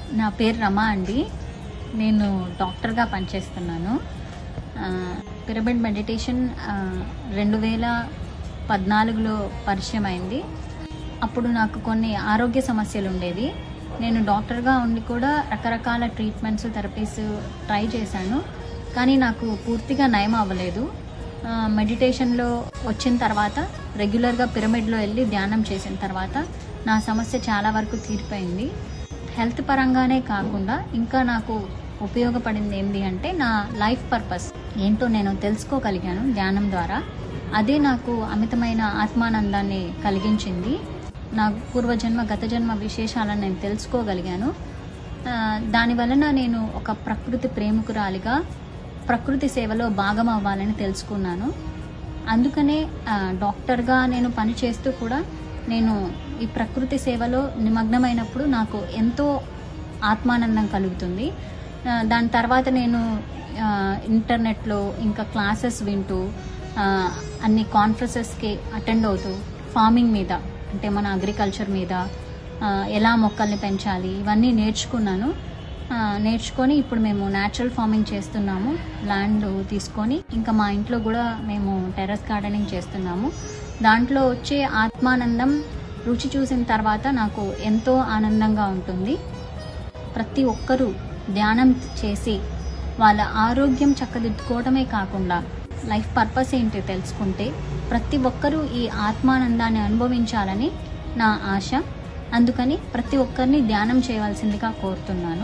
నా పేరు రమ అండి నేను డాక్టర్గా పనిచేస్తున్నాను ఆ, పిరమిడ్ మెడిటేషన్ ఆ, రెండు వేల పద్నాలుగులో పరిచయం అయింది అప్పుడు నాకు కొన్ని ఆరోగ్య సమస్యలు ఉండేవి నేను డాక్టర్గా ఉండి కూడా రకరకాల ట్రీట్మెంట్స్ థెరపీస్ ట్రై చేశాను కానీ నాకు పూర్తిగా నయం అవ్వలేదు ఆ, మెడిటేషన్లో వచ్చిన తర్వాత రెగ్యులర్గా పిరమిడ్లో వెళ్ళి ధ్యానం చేసిన తర్వాత నా సమస్య చాలా వరకు తీరిపోయింది హెల్త్ పరంగానే కాకుండా ఇంకా నాకు ఉపయోగపడింది ఏంటి అంటే నా లైఫ్ పర్పస్ ఏంటో నేను తెలుసుకోగలిగాను ధ్యానం ద్వారా అదే నాకు అమితమైన ఆత్మానందాన్ని కలిగించింది నా పూర్వజన్మ గత జన్మ విశేషాలను నేను తెలుసుకోగలిగాను ఆ, దాని వలన నేను ఒక ప్రకృతి ప్రేమికురాలిగా ప్రకృతి సేవలో భాగం అవ్వాలని తెలుసుకున్నాను అందుకనే ఆ, డాక్టర్గా నేను పనిచేస్తూ కూడా నేను ఈ ప్రకృతి సేవలో నిమగ్నమైనప్పుడు నాకు ఎంతో ఆత్మానందం కలుగుతుంది ఆ, దాని తర్వాత నేను ఆ, ఇంటర్నెట్లో ఇంకా క్లాసెస్ వింటూ ఆ, అన్ని కాన్ఫరెన్సెస్కి అటెండ్ అవుతూ ఫార్మింగ్ మీద అంటే మన అగ్రికల్చర్ మీద ఆ, ఎలా మొక్కల్ని పెంచాలి ఇవన్నీ నేర్చుకున్నాను ఆ, నేర్చుకొని ఇప్పుడు మేము న్యాచురల్ ఫార్మింగ్ చేస్తున్నాము ల్యాండ్ తీసుకొని ఇంకా మా ఇంట్లో కూడా మేము టెర్రస్ గార్డెనింగ్ చేస్తున్నాము దాంట్లో వచ్చే ఆత్మానందం రుచి చూసిన తర్వాత నాకు ఎంతో ఆనందంగా ఉంటుంది ప్రతి ఒక్కరూ ధ్యానం చేసి వాళ్ళ ఆరోగ్యం చక్కదిద్దుకోవడమే కాకుండా లైఫ్ పర్పస్ ఏంటి తెలుసుకుంటే ప్రతి ఒక్కరూ ఈ ఆత్మానందాన్ని అనుభవించాలని నా ఆశ అందుకని ప్రతి ఒక్కరిని ధ్యానం చేయవలసిందిగా కోరుతున్నాను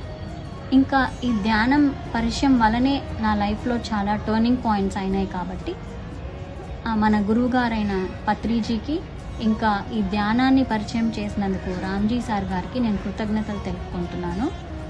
ఇంకా ఈ ధ్యానం పరిచయం వలనే నా లైఫ్లో చాలా టర్నింగ్ పాయింట్స్ అయినాయి కాబట్టి ఆ, మన గురువు గారైన పత్రిజీకి ఇంకా ఈ ధ్యానాన్ని పరిచయం చేసినందుకు రామ్జీ సార్ గారికి నేను కృతజ్ఞతలు తెలుపుకుంటున్నాను